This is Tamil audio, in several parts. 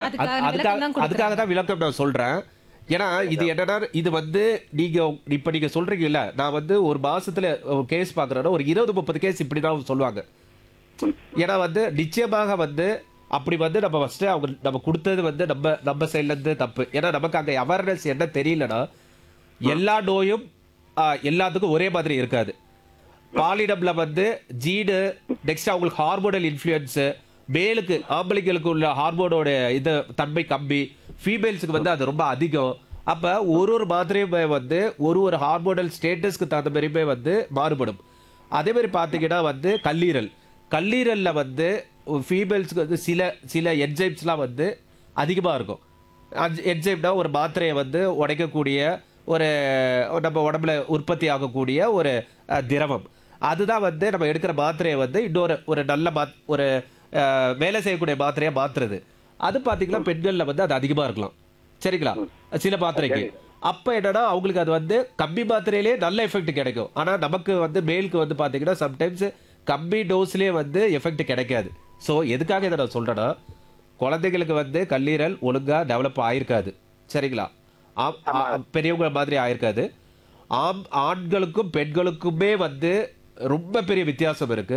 அதுக்கான அது- விளக்கம் தான் அதுக்காக அதுக்காக தான் விளக்கம் நான் சொல்றேன் ஏன்னா இது என்னன்னா இது வந்து நீங்க இப்ப நீங்க சொல்றீங்கல்ல நான் வந்து ஒரு மாசத்துல கேஸ் பாக்குறேன்னா ஒரு இருபது முப்பது கேஸ் இப்படிதான் சொல்லுவாங்க ஏன்னா வந்து நிச்சயமாக வந்து அப்படி வந்து நம்ம ஃபர்ஸ்ட் அவங்க நம்ம கொடுத்தது வந்து நம்ம நம்ம சைட்ல இருந்து தப்பு ஏன்னா நமக்கு அங்க அவேர்னஸ் என்ன தெரியலனா எல்லா நோயும் ஆ, எல்லாத்துக்கும் ஒரே மாதிரி இருக்காது பாலிடம்ல வந்து ஜீனு நெக்ஸ்ட் அவங்களுக்கு ஹார்மோனல் இன்ஃப்ளூயன்ஸ் மேலுக்கு ஆம்பளைங்களுக்கு உள்ள ஹார்மோனோட இது தன்மை கம்மி ஃபீமேல்ஸுக்கு வந்து அது ரொம்ப அதிகம் அப்ப ஒரு ஒரு மாத்திரையுமே வந்து ஒரு ஒரு ஹார்மோனல் ஸ்டேட்டஸ்க்கு தகுந்த மாதிரியுமே வந்து மாறுபடும் அதே மாதிரி பார்த்தீங்கன்னா வந்து கல்லீரல் கல்லீரல்ல வந்து ஃபீமேல்ஸ்க்கு வந்து சில சில என்ஜைம்ஸ்லாம் வந்து அதிகமாக இருக்கும் என்ஜைம்னா ஒரு மாத்திரையை வந்து உடைக்கக்கூடிய ஒரு நம்ம உடம்புல உற்பத்தி ஆகக்கூடிய ஒரு அஹ், திரவம் அதுதான் வந்து நம்ம எடுக்கிற மாத்திரையை வந்து இன்னொரு ஒரு நல்ல மாத் ஒரு அஹ், வேலை செய்யக்கூடிய மாத்திரையை மாத்துறது அது பார்த்தீங்கன்னா பெண்களில் வந்து அது அதிகமாக இருக்கலாம் சரிங்களா சில மாத்திரைக்கு அப்ப என்னன்னா அவங்களுக்கு அது வந்து கம்மி மாத்திரையிலே நல்ல எஃபெக்ட் கிடைக்கும் ஆனா நமக்கு வந்து மேலுக்கு வந்து பாத்தீங்கன்னா சம்டைம்ஸ் கம்மி டோஸ்லயே வந்து எஃபெக்ட் கிடைக்காது ஸோ எதுக்காக இதை நான் சொல்றேன்னா குழந்தைகளுக்கு வந்து கல்லீரல் ஒழுங்கா டெவலப் ஆயிருக்காது சரிங்களா ஆம், ஆ, பெரியவங்க மாதிரி ஆயிருக்காது ஆம் ஆண்களுக்கும் பெண்களுக்குமே வந்து ரொம்ப பெரிய வித்தியாசம் இருக்கு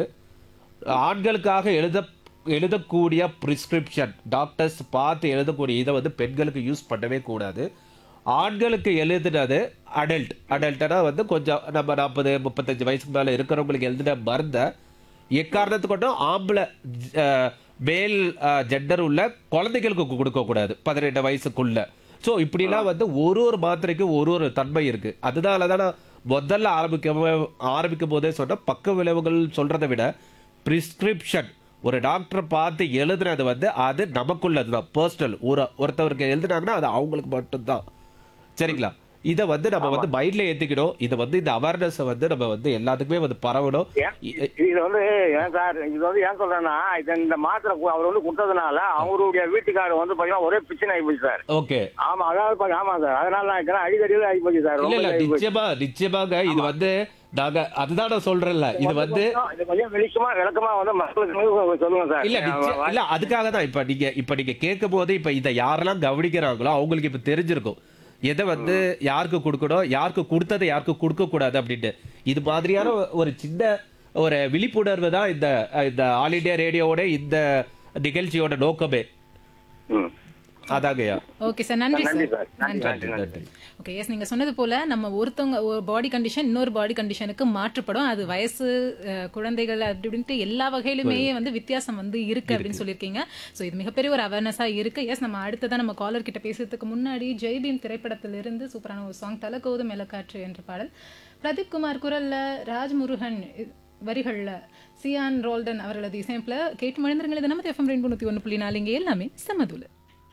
ஆண்களுக்காக எழுத எழுதக்கூடிய பிரிஸ்கிரிப்ஷன் டாக்டர்ஸ் பார்த்து எழுதக்கூடிய இதை வந்து பெண்களுக்கு யூஸ் பண்ணவே கூடாது ஆண்களுக்கு எழுதுனது அடல்ட் அடல்ட்னா வந்து கொஞ்சம் நம்ம நாற்பது முப்பத்தஞ்சு வயசுக்கு மேலே இருக்கிறவங்களுக்கு எழுதின மருந்தை எக்காரணத்து கொண்டும் ஆம்பளை அஹ், மேல் ஜெண்டர் உள்ள குழந்தைகளுக்கு கொடுக்கக்கூடாது பதினெட்டு வயசுக்குள்ள ஸோ இப்படிலாம் வந்து ஒரு ஒரு மாத்திரைக்கும் ஒரு ஒரு தன்மை இருக்கு அதனால தான் நான் முதல்ல ஆரம்பிக்க ஆரம்பிக்கும் போதே சொன்ன பக்க விளைவுகள் சொல்றதை விட பிரிஸ்கிரிப்ஷன் ஒரு டாக்டரை பார்த்து எழுதுனது வந்து அது நமக்குள்ளது தான் பர்சனல் ஒரு ஒருத்தவருக்கு எழுதுனாங்கன்னா அது அவங்களுக்கு மட்டும்தான் சரிங்களா இதை வந்து நம்ம வந்து மைண்ட்ல ஏத்திக்கணும் இதை வந்து இந்த அவேர்னஸ் வந்து நம்ம வந்து எல்லாத்துக்குமே வந்து பரவணும் ஏன் இது வந்து ஏன் சார் இது வந்து ஏன் சொல்றேன்னா இது இந்த மாத்திரை கு- அவர் வந்து கொடுத்ததுனால அவருடைய வீட்டுக்காரர் வந்து பாத்தீங்கன்னா ஒரே பிரச்சனை ஆகி போச்சு சார் ஓகே ஆமா அதாவது பாருங்க, ஆமா சார் அதனால நான் இருக்கிறேன் அடிக்கடியில் ஆகி போச்சு சார் இல்ல ரொம்ப இல்ல ஆகி போச்சு. நிச்சயமா நிச்சயமாக இது வந்து நாங்க அதுதான் நான் சொல்றேன்ல இது வந்து இது கொஞ்சம் வெளிச்சமா விளக்கமா வந்து மக்களுக்கு சொல்லுங்க சார் இல்ல நிச்சயம் இல்ல அதுக்காக தான் இப்ப நீங்க இப்ப நீங்க கேட்கும் போது இப்ப இதை யாரெல்லாம் கவனிக்கிறாங்களோ அவங்களுக்கு இப்ப தெரிஞ்சிருக்கும் எதை வந்து யாருக்கு கொடுக்கணும் யாருக்கு கொடுத்ததை யாருக்கு கொடுக்க கூடாது அப்படின்ட்டு இது மாதிரியான ஒரு சின்ன ஒரு விழிப்புணர்வு தான் இந்த இந்த ஆல் இண்டியா ரேடியோவோட இந்த நிகழ்ச்சியோட நோக்கமே ம். அதாங்கய்யா ஓகே சார் நன்றி நன்றி சார் சார் நன்றி நன்றி நன்றி நன்றி ஓகே எஸ் நீங்க சொன்னது போல நம்ம ஒருத்தவங்க ஒரு பாடி கண்டிஷன் இன்னொரு பாடி கண்டிஷனுக்கு மாற்றுப்படும் அது வயசு அஹ், குழந்தைகள் அப்படி இப்படின்ட்டு எல்லா வகையிலுமே வந்து வித்தியாசம் வந்து இருக்கு அப்படின்னு சொல்லியிருக்கீங்க ஸோ இது மிகப்பெரிய ஒரு அவேர்னஸா இருக்கு எஸ் நம்ம அடுத்ததான் நம்ம காலர் கிட்ட பேசுறதுக்கு முன்னாடி ஜெய்பீம் திரைப்படத்திலிருந்து சூப்பரான ஒரு சாங் தலகோது மேலக்காற்று என்ற பாடல் பிரதீப் குமார் குரல்ல ராஜ்முருகன் இ- வரிகள்ல சியான் ரோல்டன் அவர்களது இசையமைப்புல கேட்டு மனிதர்கள் இது நம்ம எஃப்எம் ரெண்டு நூத்தி ஒன்று புள்ளி நாலு இங்க எல்லாமே சமதுல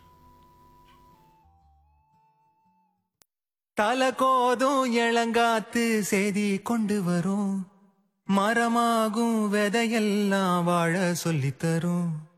தலகோதும் இளங்காத்து செய்தி கொண்டு வரும் மரமாகும் விதையெல்லாம் வாழ சொல்லித் தரும்